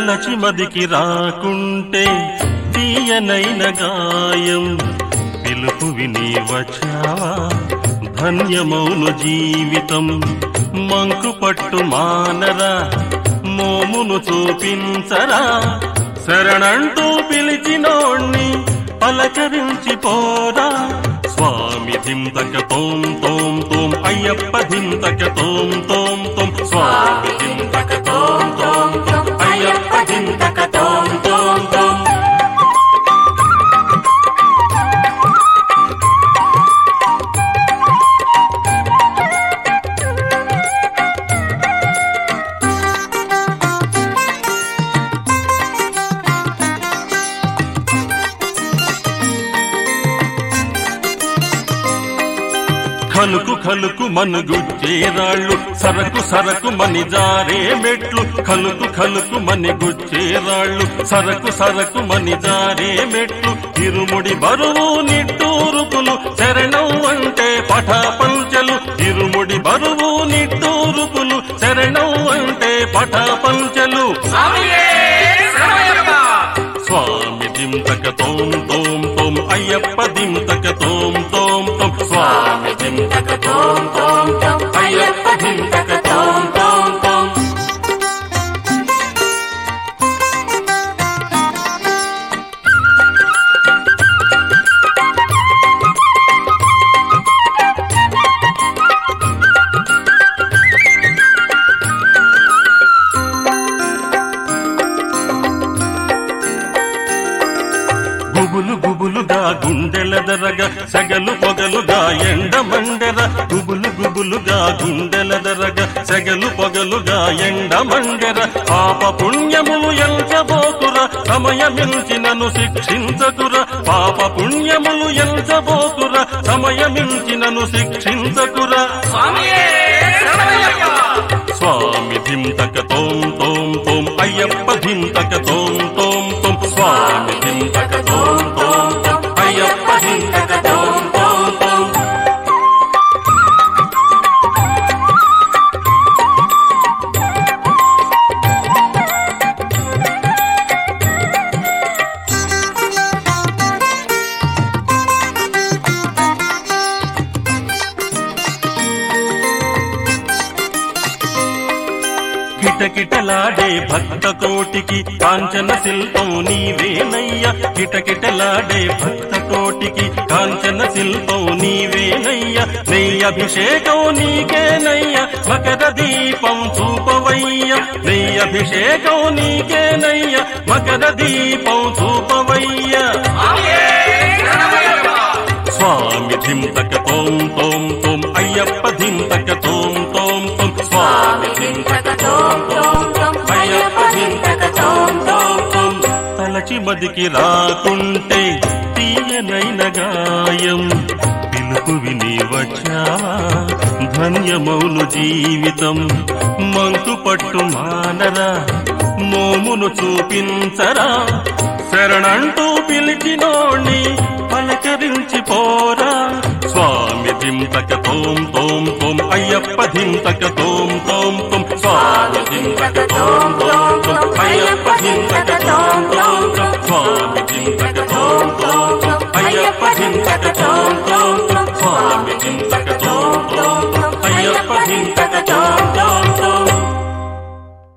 తలచి మదికి రాకుంటే తీయనైన గాయం పిలుపు విని వచ్చావా ధన్యమౌను జీవితం మంకు పట్టు మానరా మోమును చూపించరా శరణంటూ పిలిచినోణ్ణి పలకరించి పోరా స్వామి ధింతక తోం తోం తోం అయ్యప్ప ధింతక తోం తోం తోం స్వామి ధింతక తోం తోం తోం అయ్యప్ప ధింతక తోం తోం తోం ఖలుకు ఖలుకు మనుగుచ్చే రాళ్ళు సరకు సరకు మని జారే మెట్లు ఖలుకు ఖలుకు మని గుచ్చే రాళ్ళు సరకు సరకు మని జారే మెట్లు ఇరుముడి బరువు నిట్టూరుపులు శరణం అంటే పఠా పంచలు ఇరుముడి బరువు నిట్టూరుపులు శరణం అంటే పఠా పంచలు స్వామి దింతక తోం తోం తోం అయ్యప్ప దింతక తోం తోం తోం స్వామి దింతక తోం తోం తోం అయ్యప్ప దింతక తోం తోం తోం గుబులు గుబులుగా గుండెల దరగ సెగలు పొగలుగా ఎండ మండెర గుబులు గుబులుగా గుండెల దరగ సెగలు పొగలుగా ఎండ మండెర పాప పుణ్యములు ఎంచబోకుర సమయమించినను శిక్షించకుర పాప పుణ్యములు ఎంచబోకుర సమయమించినను శిక్షించకుర స్వామి ధింతక తోం తోం తోం అయ్యప్ప ధింతక తోం తోం తోం స్వామి ధింతక తోం తోం తోం అయ్యప్ప ధింతక తోం తోం తోం కిటకిటలాడే భక్త కోటికి కాంచన శిల్పం నీవేనయ్య కిటకిటలాడే భక్త కోటికి కాంచన శిల్పం నీవేనయ్య నెయ్య అభిషేకం నీకేనయ్య మకర దీపం చూపవయ్య నెయ్య అభిషేకం నీకేనయ్య మకర దీపం చూపవయ్య స్వామి ధింతక తోం తోం తోం అయ్యప్ప ధింతక తోం తోం తోం స్వామి ధింతక తోం తోం తోం అయ్యప్ప ధింతక తోం తోం తోం తలచి మదికి రాకుంటే తీయనైన గాయం పిలుపు విని వచ్చావా ధన్యమౌను జీవితం మంకు పట్టు మానరా మోమును చూపించరా శరణంటూ పిలిచినోణ్ణి పలకరించి పోరా స్వామి ధింతక తోం తోం తోం అయ్యప్ప ధింతక తోం తోం తోం స్వామి ధింతక తోం తోం